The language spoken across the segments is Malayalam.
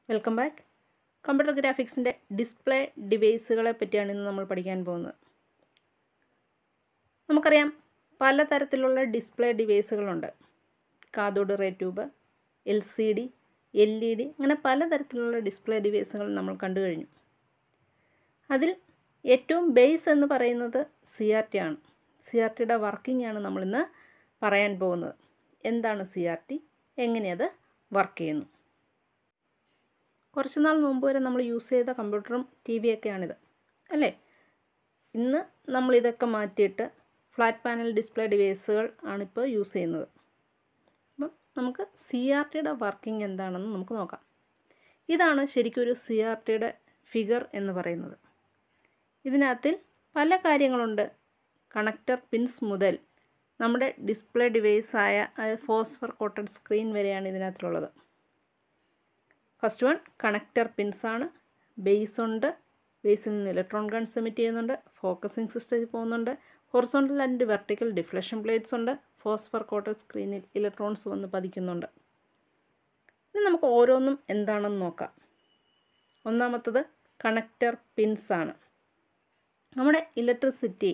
വെൽക്കം ബാക്ക് കമ്പ്യൂട്ടർ ഗ്രാഫിക്സിൻ്റെ ഡിസ്പ്ലേ ഡിവൈസുകളെ പറ്റിയാണ് ഇന്ന് നമ്മൾ പഠിക്കാൻ പോകുന്നത് നമുക്കറിയാം പലതരത്തിലുള്ള ഡിസ്പ്ലേ ഡിവൈസുകളുണ്ട് cathode ray tube L C D L E D അങ്ങനെ പലതരത്തിലുള്ള ഡിസ്പ്ലേ ഡിവൈസുകൾ നമ്മൾ കണ്ടു കഴിഞ്ഞു അതിൽ ഏറ്റവും ബേസ് എന്ന് പറയുന്നത് സി ആർ ടി ആണ് സി ആർ ടിയുടെ വർക്കിംഗ് ആണ് നമ്മളിന്ന് പറയാൻ പോകുന്നത് എന്താണ് സി ആർ ടി എങ്ങനെയത് വർക്ക് ചെയ്യുന്നു കുറച്ച് നാൾ മുമ്പ് വരെ നമ്മൾ യൂസ് ചെയ്ത കമ്പ്യൂട്ടറും ടി വി ഒക്കെയാണിത് അല്ലേ ഇന്ന് നമ്മളിതൊക്കെ മാറ്റിയിട്ട് ഫ്ലാറ്റ് പാനൽ ഡിസ്പ്ലേ ഡിവൈസുകൾ ആണിപ്പോൾ യൂസ് ചെയ്യുന്നത് അപ്പം നമുക്ക് സി ആർ ടിയുടെ വർക്കിംഗ് എന്താണെന്ന് നമുക്ക് നോക്കാം ഇതാണ് ശരിക്കും ഒരു സി ആർ ടിയുടെ ഫിഗർ എന്ന് പറയുന്നത് ഇതിനകത്തിൽ പല കാര്യങ്ങളുണ്ട് കണക്ടർ പിൻസ് മുതൽ നമ്മുടെ ഡിസ്പ്ലേ ഡിവൈസായ ഫോസ്ഫർ കോട്ടഡ് സ്ക്രീൻ വരെയാണ് ഇതിനകത്തുള്ളത് ഫസ്റ്റ് വൺ കണക്ടർ പിൻസാണ് ബേസ് ഉണ്ട് ബേസിൽ നിന്ന് ഇലക്ട്രോൺ ഗൺസ് എമിറ്റ് ചെയ്യുന്നുണ്ട് ഫോക്കസിങ് സിസ്റ്റത്തിൽ പോകുന്നുണ്ട് horizontal and vertical deflection plates ഉണ്ട് ഫോസ്ഫർ കോട്ടഡ് സ്ക്രീനിൽ ഇലക്ട്രോൺസ് വന്ന് പതിക്കുന്നുണ്ട് ഇനി നമുക്ക് ഓരോന്നും എന്താണെന്ന് നോക്കാം ഒന്നാമത്തത് കണക്ടർ പിൻസ് ആണ് നമ്മുടെ ഇലക്ട്രിസിറ്റി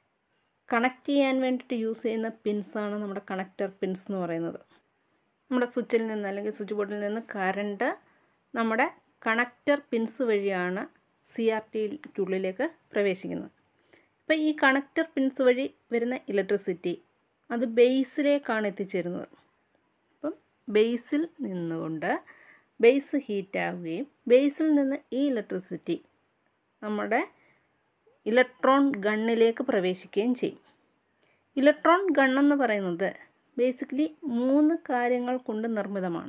കണക്ട് ചെയ്യാൻ വേണ്ടിയിട്ട് യൂസ് ചെയ്യുന്ന പിൻസാണ് നമ്മുടെ കണക്ടർ പിൻസ് എന്ന് പറയുന്നത് നമ്മുടെ സ്വിച്ചിൽ നിന്ന് അല്ലെങ്കിൽ സ്വിച്ച് ബോർഡിൽ നിന്ന് കറണ്ട് നമ്മുടെ കണക്ടർ പിൻസ് വഴിയാണ് സി ആർ ടിക്കുള്ളിലേക്ക് പ്രവേശിക്കുന്നത് ഇപ്പോൾ ഈ കണക്ടർ പിൻസ് വഴി വരുന്ന ഇലക്ട്രിസിറ്റി അത് ബേസിലേക്കാണ് എത്തിച്ചേരുന്നത് അപ്പം ബേസിൽ നിന്നുകൊണ്ട് ബേസ് ഹീറ്റ് ആവുകയും ബേസിൽ നിന്ന് ഈ ഇലക്ട്രിസിറ്റി നമ്മുടെ ഇലക്ട്രോൺ ഗണ്ണിലേക്ക് പ്രവേശിക്കുകയും ചെയ്യും ഇലക്ട്രോൺ ഗണ്ണെന്ന് പറയുന്നത് ബേസിക്കലി മൂന്ന് കാര്യങ്ങൾ കൊണ്ട് നിർമ്മിതമാണ്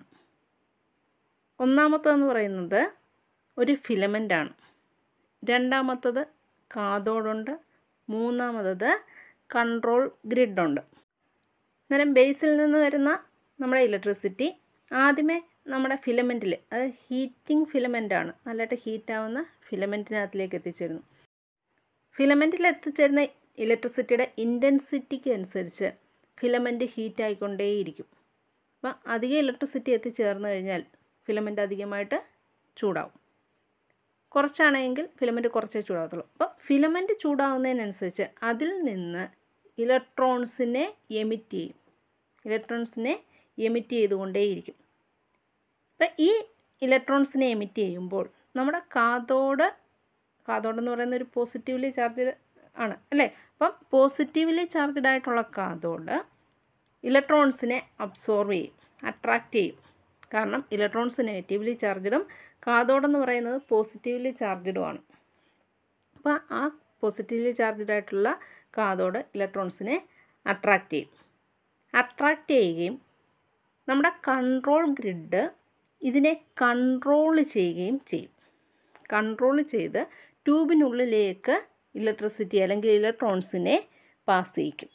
ഒന്നാമത്തതെന്ന് പറയുന്നത് ഒരു ഫിലമെൻ്റാണ് രണ്ടാമത്തത് കാതോടുണ്ട് മൂന്നാമത്തത് കൺട്രോൾ ഗ്രിഡുണ്ട് അന്നേരം ബേസിൽ നിന്ന് വരുന്ന നമ്മുടെ ഇലക്ട്രിസിറ്റി ആദ്യമേ നമ്മുടെ ഫിലമെൻറ്റിൽ അത് ഹീറ്റിംഗ് ഫിലമെൻ്റാണ് നല്ലതായിട്ട് ഹീറ്റാവുന്ന ഫിലമെൻറ്റിനകത്തിലേക്ക് എത്തിച്ചേരുന്നു ഫിലമെൻറ്റിൽ എത്തിച്ചേരുന്ന ഇലക്ട്രിസിറ്റിയുടെ ഇൻറ്റൻസിറ്റിക്ക് അനുസരിച്ച് ഫിലമെൻറ്റ് ഹീറ്റ് ആയിക്കൊണ്ടേയിരിക്കും അപ്പം അധികം ഇലക്ട്രിസിറ്റി എത്തിച്ചേർന്ന് കഴിഞ്ഞാൽ ഫിലമെൻറ്റ് അധികമായിട്ട് ചൂടാവും കുറച്ചാണെങ്കിൽ ഫിലമെൻറ്റ് കുറച്ചേ ചൂടാവത്തുള്ളൂ അപ്പം ഫിലമെൻറ്റ് ചൂടാവുന്നതിനനുസരിച്ച് അതിൽ നിന്ന് ഇലക്ട്രോൺസിനെ എമിറ്റ് ചെയ്യും ഇലക്ട്രോൺസിനെ എമിറ്റ് ചെയ്തുകൊണ്ടേയിരിക്കും അപ്പം ഈ ഇലക്ട്രോൺസിനെ എമിറ്റ് ചെയ്യുമ്പോൾ നമ്മുടെ കാതോട് കാതോഡ് എന്ന് പറയുന്ന ഒരു പോസിറ്റീവ്ലി ചാർജ്ഡ് ആണ് അല്ലേ അപ്പം പോസിറ്റീവ്ലി ചാർജ്ഡ് ആയിട്ടുള്ള കാതോഡ് ഇലക്ട്രോൺസിനെ അബ്സോർവ് ചെയ്യും അട്രാക്റ്റ് ചെയ്യും കാരണം ഇലക്ട്രോൺസ് നെഗറ്റീവ്ലി ചാർജ്ഡും കാതോഡെന്ന് പറയുന്നത് പോസിറ്റീവ്ലി ചാർജ്ഡുമാണ് അപ്പോൾ ആ പോസിറ്റീവ്ലി ചാർജ്ഡ് ആയിട്ടുള്ള കാതോഡ് ഇലക്ട്രോൺസിനെ അട്രാക്റ്റ് ചെയ്യും അട്രാക്റ്റ് ചെയ്യുകയും നമ്മുടെ കൺട്രോൾ ഗ്രിഡ് ഇതിനെ കൺട്രോൾ ചെയ്യുകയും ചെയ്യും കൺട്രോൾ ചെയ്ത് ട്യൂബിനുള്ളിലേക്ക് ഇലക്ട്രിസിറ്റി അല്ലെങ്കിൽ ഇലക്ട്രോൺസിനെ പാസ് ചെയ്യിക്കും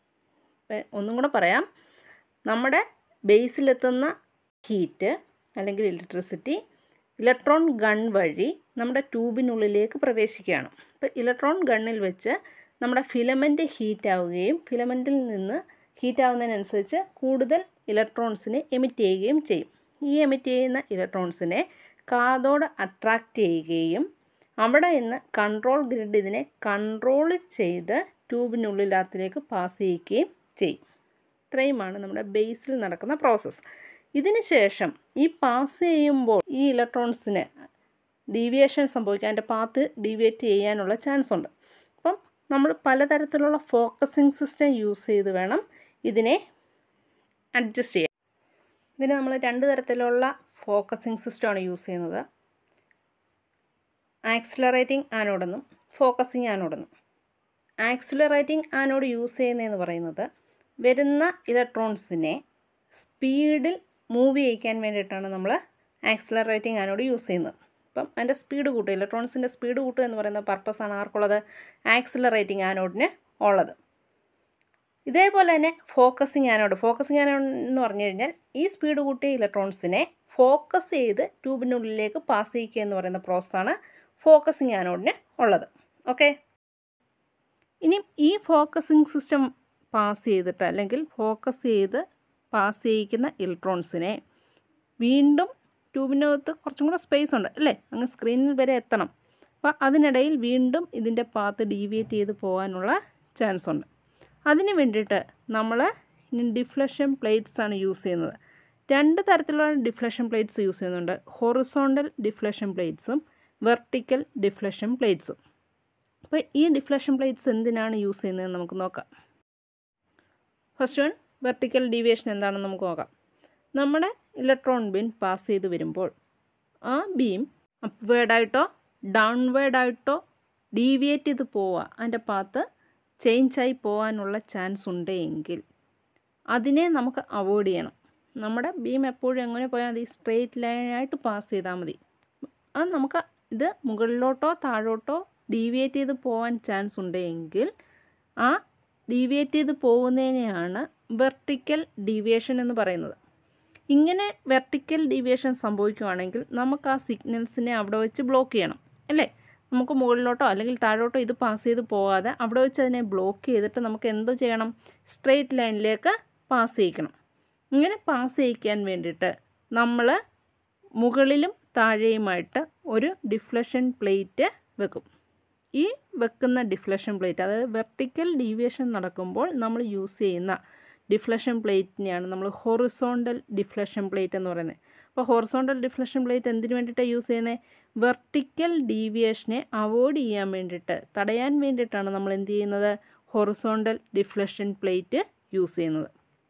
ഒന്നും കൂടെ പറയാം നമ്മുടെ ബേസിലെത്തുന്ന ഹീറ്റ് അല്ലെങ്കിൽ ഇലക്ട്രിസിറ്റി ഇലക്ട്രോൺ ഗൺ വഴി നമ്മുടെ ട്യൂബിനുള്ളിലേക്ക് പ്രവേശിക്കുകയാണ് അപ്പോൾ ഇലക്ട്രോൺ ഗണ്ണിൽ വെച്ച് നമ്മുടെ ഫിലമെൻറ്റ് ഹീറ്റ് ആവുകയും ഫിലമെൻറ്റിൽ നിന്ന് ഹീറ്റ് ആവുന്നതിനനുസരിച്ച് കൂടുതൽ ഇലക്ട്രോൺസിനെ എമിറ്റ് ചെയ്യുകയും ചെയ്യും ഈ എമിറ്റ് ചെയ്യുന്ന ഇലക്ട്രോൺസിനെ കാതോട് അട്രാക്റ്റ് ചെയ്യുകയും അവിടെ നിന്ന് കൺട്രോൾ ഗ്രിഡ് ഇതിനെ കൺട്രോൾ ചെയ്ത് ട്യൂബിനുള്ളിലകത്തിലേക്ക് പാസ് ചെയ്യിക്കുകയും ചെയ്യും ഇത്രയുമാണ് നമ്മുടെ ബേസിൽ നടക്കുന്ന പ്രോസസ്സ് ഇതിന് ശേഷം ഈ പാസ് ചെയ്യുമ്പോൾ ഈ ഇലക്ട്രോൺസിന് ഡീവിയേഷൻ സംഭവിക്കാൻ അതിൻ്റെ പാത്ത് ഡീവിയേറ്റ് ചെയ്യാനുള്ള ചാൻസ് ഉണ്ട് അപ്പം നമ്മൾ പലതരത്തിലുള്ള ഫോക്കസിങ് സിസ്റ്റം യൂസ് ചെയ്ത് വേണം ഇതിനെ അഡ്ജസ്റ്റ് ചെയ്യാൻ ഇതിന് നമ്മൾ രണ്ട് തരത്തിലുള്ള ഫോക്കസിങ് സിസ്റ്റമാണ് യൂസ് ചെയ്യുന്നത് ആക്സിലറേറ്റിംഗ് ആനോഡെന്നും ഫോക്കസിങ് ആനോഡെന്നും ആക്സിലറേറ്റിംഗ് ആനോഡ് യൂസ് ചെയ്യുന്നതെന്ന് പറയുന്നത് വരുന്ന ഇലക്ട്രോൺസിനെ സ്പീഡിൽ മൂവ് ചെയ്യിക്കാൻ വേണ്ടിയിട്ടാണ് നമ്മൾ ആക്സിലറേറ്റിംഗ് ആനോഡ് യൂസ് ചെയ്യുന്നത് അപ്പം അതിൻ്റെ സ്പീഡ് കൂട്ടുക ഇലക്ട്രോൺസിൻ്റെ സ്പീഡ് കൂട്ടുക എന്ന് പറയുന്ന പർപ്പസാണ് ആർക്കുള്ളത് ആക്സിലറേറ്റിംഗ് ആനോഡിന് ഉള്ളത് ഇതേപോലെ തന്നെ ഫോക്കസിങ് ആനോഡ് ഫോക്കസിങ് ആനോഡ് എന്ന് പറഞ്ഞു കഴിഞ്ഞാൽ ഈ സ്പീഡ് കൂട്ടിയ ഇലക്ട്രോൺസിനെ ഫോക്കസ് ചെയ്ത് ട്യൂബിനുള്ളിലേക്ക് പാസ് ചെയ്യിക്കുക എന്ന് പറയുന്ന പ്രോസസ്സാണ് ഫോക്കസിങ് ആനോഡിന് ഉള്ളത് ഓക്കെ ഇനി ഈ ഫോക്കസിങ് സിസ്റ്റം പാസ് ചെയ്തിട്ട് അല്ലെങ്കിൽ ഫോക്കസ് ചെയ്ത് പാസ് ചെയ്യിക്കുന്ന ഇലക്ട്രോൺസിനെ വീണ്ടും ട്യൂബിനകത്ത് കുറച്ചും കൂടെ സ്പേസ് ഉണ്ട് അല്ലേ അങ്ങ് സ്ക്രീനിൽ വരെ എത്തണം അപ്പോൾ അതിനിടയിൽ വീണ്ടും ഇതിൻ്റെ പാത്ത് ഡീവിയേറ്റ് ചെയ്ത് പോകാനുള്ള ചാൻസ് ഉണ്ട് അതിന് വേണ്ടിയിട്ട് നമ്മൾ ഇനി ഡിഫ്ലഷൻ പ്ലേറ്റ്സ് ആണ് യൂസ് ചെയ്യുന്നത് രണ്ട് തരത്തിലുള്ള ഡിഫ്ലഷൻ പ്ലേറ്റ്സ് യൂസ് ചെയ്യുന്നുണ്ട് ഹൊറിസോണ്ടൽ ഡിഫ്ലഷൻ പ്ലേറ്റ്സും വെർട്ടിക്കൽ ഡിഫ്ലഷൻ പ്ലേറ്റ്സും അപ്പോൾ ഈ ഡിഫ്ലഷൻ പ്ലേറ്റ്സ് എന്തിനാണ് യൂസ് ചെയ്യുന്നതെന്ന് നമുക്ക് നോക്കാം ഫസ്റ്റ് വൺ വെർട്ടിക്കൽ ഡീവിയേഷൻ എന്താണെന്ന് നമുക്ക് നോക്കാം നമ്മുടെ ഇലക്ട്രോൺ ബീം പാസ് ചെയ്ത് വരുമ്പോൾ ആ ബീം അപ്വേഡായിട്ടോ ഡൗൺവേഡായിട്ടോ ഡീവിയേറ്റ് ചെയ്ത് പോവുക അതിൻ്റെ പാത്ത് ചേഞ്ചായി പോകാനുള്ള ചാൻസ് ഉണ്ടെങ്കിൽ അതിനെ നമുക്ക് അവോയ്ഡ് ചെയ്യണം നമ്മുടെ ബീം എപ്പോഴും എങ്ങനെ പോയാൽ മതി സ്ട്രെയിറ്റ് ലൈനായിട്ട് പാസ് ചെയ്താൽ മതി അത് നമുക്ക് ഇത് മുകളിലോട്ടോ താഴോട്ടോ ഡീവിയേറ്റ് ചെയ്ത് പോകാൻ ചാൻസ് ഉണ്ടെങ്കിൽ ആ ഡീവിയേറ്റ് ചെയ്ത് പോകുന്നതിനെയാണ് വെർട്ടിക്കൽ ഡീവിയേഷൻ എന്ന് പറയുന്നത് ഇങ്ങനെ വെർട്ടിക്കൽ ഡീവിയേഷൻ സംഭവിക്കുകയാണെങ്കിൽ നമുക്ക് ആ സിഗ്നൽസിനെ അവിടെ വെച്ച് ബ്ലോക്ക് ചെയ്യണം അല്ലേ നമുക്ക് മുകളിലോട്ടോ അല്ലെങ്കിൽ താഴോട്ടോ ഇത് പാസ് ചെയ്ത് പോകാതെ അവിടെ വെച്ച് അതിനെ ബ്ലോക്ക് ചെയ്തിട്ട് നമുക്ക് എന്തോ ചെയ്യണം സ്ട്രെയിറ്റ് ലൈനിലേക്ക് പാസ് ചെയ്യിക്കണം ഇങ്ങനെ പാസ് ചെയ്യിക്കാൻ വേണ്ടിയിട്ട് നമ്മൾ മുകളിലും താഴെയുമായിട്ട് ഒരു ഡിഫ്ലഷൻ പ്ലേറ്റ് വെക്കും ഈ വെക്കുന്ന ഡിഫ്ലഷൻ പ്ലേറ്റ് അതായത് വെർട്ടിക്കൽ ഡീവിയേഷൻ നടക്കുമ്പോൾ നമ്മൾ യൂസ് ചെയ്യുന്ന ഡിഫ്ലഷൻ പ്ലേറ്റിനെയാണ് നമ്മൾ ഹൊറിസോണ്ടൽ ഡിഫ്ലഷൻ പ്ലേറ്റ് എന്ന് പറയുന്നത് അപ്പോൾ ഹൊറിസോണ്ടൽ ഡിഫ്ലഷൻ പ്ലേറ്റ് എന്തിനു വേണ്ടിയിട്ടാണ് യൂസ് ചെയ്യുന്നത് വെർട്ടിക്കൽ ഡീവിയേഷനെ അവോയ്ഡ് ചെയ്യാൻ വേണ്ടിയിട്ട് തടയാൻ വേണ്ടിയിട്ടാണ് നമ്മൾ എന്ത് ചെയ്യുന്നത് ഹൊറിസോണ്ടൽ ഡിഫ്ലഷൻ പ്ലേറ്റ് യൂസ് ചെയ്യുന്നത്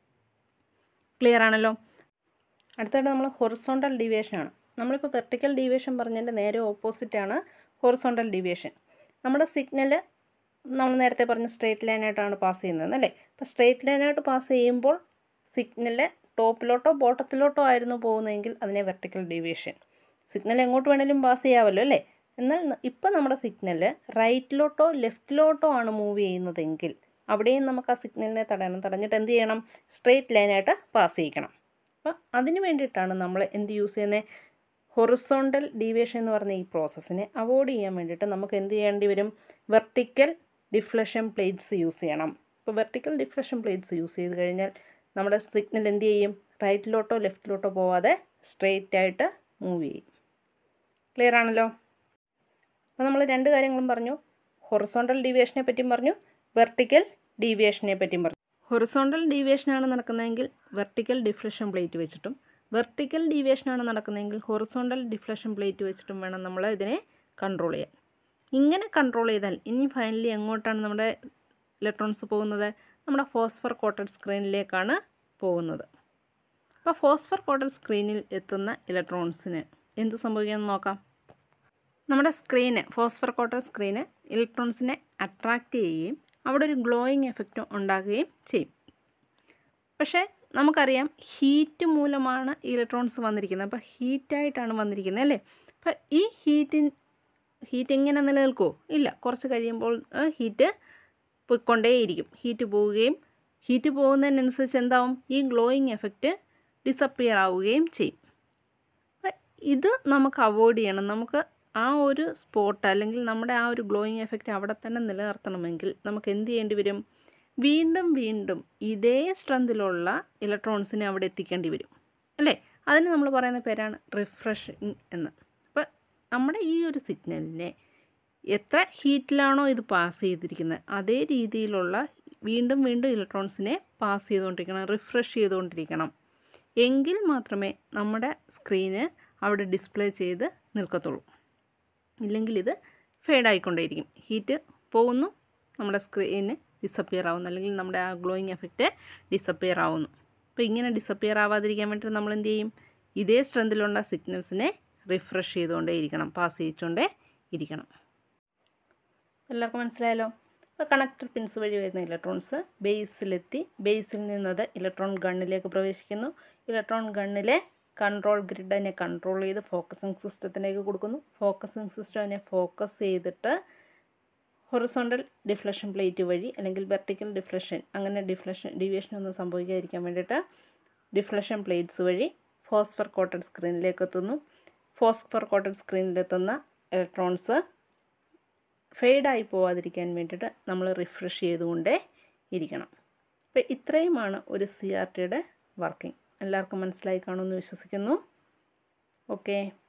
ക്ലിയർ ആണല്ലോ അടുത്തായിട്ട് നമ്മൾ ഹൊറിസോണ്ടൽ ഡീവിയേഷനാണ് നമ്മളിപ്പോൾ വെർട്ടിക്കൽ ഡീവിയേഷൻ പറഞ്ഞതിൻ്റെ നേരെ ഓപ്പോസിറ്റാണ് ഹൊറിസോണ്ടൽ ഡീവിയേഷൻ നമ്മുടെ സിഗ്നൽ നമ്മൾ നേരത്തെ പറഞ്ഞ സ്ട്രെയിറ്റ് ലൈനായിട്ടാണ് പാസ് ചെയ്യുന്നത് അല്ലേ അപ്പോൾ സ്ട്രെയിറ്റ് ലൈനായിട്ട് പാസ് ചെയ്യുമ്പോൾ സിഗ്നൽ ടോപ്പിലോട്ടോ ബോട്ടത്തിലോട്ടോ ആയിരുന്നു പോകുന്നതെങ്കിൽ അതിനെ വെർട്ടിക്കൽ ഡീവിയേഷൻ സിഗ്നൽ എങ്ങോട്ട് വേണേലും പാസ് ചെയ്യാമല്ലോ അല്ലേ എന്നാൽ ഇപ്പം നമ്മുടെ സിഗ്നൽ റൈറ്റിലോട്ടോ ലെഫ്റ്റിലോട്ടോ ആണ് മൂവ് ചെയ്യുന്നതെങ്കിൽ അവിടെയും നമുക്ക് ആ സിഗ്നലിനെ തടയണം തടഞ്ഞിട്ട് എന്ത് ചെയ്യണം സ്ട്രെയിറ്റ് ലൈനായിട്ട് പാസ് ചെയ്യിക്കണം അപ്പം അതിന് വേണ്ടിയിട്ടാണ് നമ്മൾ എന്ത് യൂസ് ചെയ്യുന്നത് ഹൊറിസോണ്ടൽ ഡീവിയേഷൻ എന്ന് പറഞ്ഞ ഈ പ്രോസസ്സിനെ അവോയ്ഡ് ചെയ്യാൻ വേണ്ടിയിട്ട് നമുക്ക് എന്ത് ചെയ്യേണ്ടി വരും വെർട്ടിക്കൽ ഡിഫ്ലഷൻ പ്ലേറ്റ്സ് യൂസ് ചെയ്യണം ഇപ്പോൾ വെർട്ടിക്കൽ ഡിഫ്ലഷൻ പ്ലേറ്റ്സ് യൂസ് ചെയ്ത് കഴിഞ്ഞാൽ നമ്മുടെ സിഗ്നൽ എന്ത് ചെയ്യും റൈറ്റിലോട്ടോ ലെഫ്റ്റിലോട്ടോ പോവാതെ സ്ട്രെയിറ്റ് ആയിട്ട് മൂവ് ചെയ്യും ക്ലിയർ ആണല്ലോ അപ്പോൾ നമ്മൾ രണ്ട് കാര്യങ്ങളും പറഞ്ഞു ഹൊറിസോണ്ടൽ ഡീവിയേഷനെ പറ്റിയും പറഞ്ഞു വെർട്ടിക്കൽ ഡീവിയേഷനെ പറ്റിയും പറഞ്ഞു ഹൊറിസോണ്ടൽ ഡീവിയേഷനാണ് നടക്കുന്നതെങ്കിൽ വെർട്ടിക്കൽ ഡിഫ്ലഷൻ പ്ലേറ്റ് വെച്ചിട്ടും വെർട്ടിക്കൽ ഡീവിയേഷനാണ് നടക്കുന്നതെങ്കിൽ ഹൊറിസോണ്ടൽ ഡിഫ്ലഷൻ പ്ലേറ്റ് വെച്ചിട്ടും വേണം നമ്മൾ ഇതിനെ കൺട്രോൾ ചെയ്യാൻ ഇങ്ങനെ കൺട്രോൾ ചെയ്താൽ ഇനി ഫൈനലി എങ്ങോട്ടാണ് നമ്മുടെ ഇലക്ട്രോൺസ് പോകുന്നത് നമ്മുടെ ഫോസ്ഫർ കോട്ടഡ് സ്ക്രീനിലേക്കാണ് പോകുന്നത് അപ്പോൾ ഫോസ്ഫർ കോട്ടഡ് സ്ക്രീനിൽ എത്തുന്ന ഇലക്ട്രോൺസിന് എന്ത് സംഭവിക്കുമെന്ന് നോക്കാം നമ്മുടെ സ്ക്രീന് ഫോസ്ഫർ കോട്ടഡ് സ്ക്രീന് ഇലക്ട്രോൺസിനെ അട്രാക്റ്റ് ചെയ്യുകയും അവിടെ ഒരു ഗ്ലോയിങ് എഫക്റ്റ് ഉണ്ടാകുകയും ചെയ്യും പക്ഷേ നമുക്കറിയാം ഹീറ്റ് മൂലമാണ് ഇലക്ട്രോൺസ് വന്നിരിക്കുന്നത് അപ്പോൾ ഹീറ്റായിട്ടാണ് വന്നിരിക്കുന്നത് അല്ലേ അപ്പോൾ ഈ ഹീറ്റിൻ ഹീറ്റ് എങ്ങനെ നിലനിൽക്കുമോ ഇല്ല കുറച്ച് കഴിയുമ്പോൾ ഹീറ്റ് പോയിക്കൊണ്ടേയിരിക്കും ഹീറ്റ് പോവുകയും ഹീറ്റ് പോകുന്നതിനനുസരിച്ച് എന്താവും ഈ ഗ്ലോയിങ് എഫക്റ്റ് ഡിസപ്പിയർ ആവുകയും ചെയ്യും ഇത് നമുക്ക് അവോയ്ഡ് ചെയ്യണം നമുക്ക് ആ ഒരു സ്പോട്ട് അല്ലെങ്കിൽ നമ്മുടെ ആ ഒരു ഗ്ലോയിങ് എഫക്റ്റ് അവിടെ തന്നെ നിലനിർത്തണമെങ്കിൽ നമുക്ക് എന്ത് ചെയ്യേണ്ടി വരും വീണ്ടും വീണ്ടും ഇതേ സ്ട്രെങ്തിലുള്ള ഇലക്ട്രോൺസിനെ അവിടെ എത്തിക്കേണ്ടി വരും അല്ലേ അതിന് നമ്മൾ പറയുന്ന പേരാണ് റിഫ്രഷിങ് എന്ന് അപ്പോൾ നമ്മുടെ ഈ ഒരു സിഗ്നലിനെ എത്ര ഹീറ്റിലാണോ ഇത് പാസ് ചെയ്തിരിക്കുന്നത് അതേ രീതിയിലുള്ള വീണ്ടും വീണ്ടും ഇലക്ട്രോൺസിനെ പാസ് ചെയ്തുകൊണ്ടിരിക്കണം റിഫ്രഷ് ചെയ്തുകൊണ്ടിരിക്കണം എങ്കിൽ മാത്രമേ നമ്മുടെ സ്ക്രീന് അവിടെ ഡിസ്പ്ലേ ചെയ്ത് നിൽക്കത്തുള്ളൂ ഇല്ലെങ്കിൽ ഇത് ഫെയ്ഡ് ആയിക്കൊണ്ടേയിരിക്കും ഹീറ്റ് പോകുന്നു നമ്മുടെ സ്ക്രീന് ഡിസപ്പിയർ ആവുന്നു അല്ലെങ്കിൽ നമ്മുടെ ആ ഗ്ലോയിങ് എഫക്റ്റ് ഡിസപ്പിയർ ആവുന്നു അപ്പോൾ ഇങ്ങനെ ഡിസപ്പിയർ ആവാതിരിക്കാൻ വേണ്ടിയിട്ട് നമ്മൾ എന്ത് ചെയ്യും ഇതേ സ്ട്രെങ്തിലുള്ള സിഗ്നൽസിനെ റിഫ്രഷ് ചെയ്തുകൊണ്ടേ ഇരിക്കണം പാസ് ചെയ്യിച്ചുകൊണ്ടേ ഇരിക്കണം എല്ലാവർക്കും മനസ്സിലായല്ലോ അപ്പോൾ കണക്ടർ പിൻസ് വഴി വരുന്ന ഇലക്ട്രോൺസ് ബേസിലെത്തി ബേസിൽ നിന്നത് ഇലക്ട്രോൺ ഗണ്ണിലേക്ക് പ്രവേശിക്കുന്നു ഇലക്ട്രോൺ ഗണ്ണിലെ കൺട്രോൾ ഗ്രിഡ് അതിനെ കൺട്രോൾ ചെയ്ത് ഫോക്കസിങ് സിസ്റ്റത്തിലേക്ക് കൊടുക്കുന്നു ഫോക്കസിങ് സിസ്റ്റം അതിനെ ഫോക്കസ് ചെയ്തിട്ട് ഹൊറിസോണ്ടൽ ഡിഫ്ലഷൻ പ്ലേറ്റ് വഴി അല്ലെങ്കിൽ വെർട്ടിക്കൽ ഡിഫ്ലഷൻ അങ്ങനെ ഡിഫ്ലഷൻ ഡീവിയേഷൻ ഒന്നും സംഭവിക്കാതിരിക്കാൻ വേണ്ടിയിട്ട് ഡിഫ്ലഷൻ പ്ലേറ്റ്സ് വഴി ഫോസ്ഫർ കോട്ടഡ് സ്ക്രീനിലേക്ക് എത്തുന്നു ഫോസ്ഫർ കോട്ടഡ് സ്ക്രീനിലെത്തുന്ന ഇലക്ട്രോൺസ് ഫെയ്ഡായി പോവാതിരിക്കാൻ വേണ്ടിയിട്ട് നമ്മൾ റിഫ്രഷ് ചെയ്തുകൊണ്ടേ ഇരിക്കണം അപ്പോൾ ഇത്രയുമാണ് ഒരു സി ആർ ടിയുടെ വർക്കിംഗ് എല്ലാവർക്കും മനസ്സിലായി കാണുമെന്ന് വിശ്വസിക്കുന്നു ഓക്കേ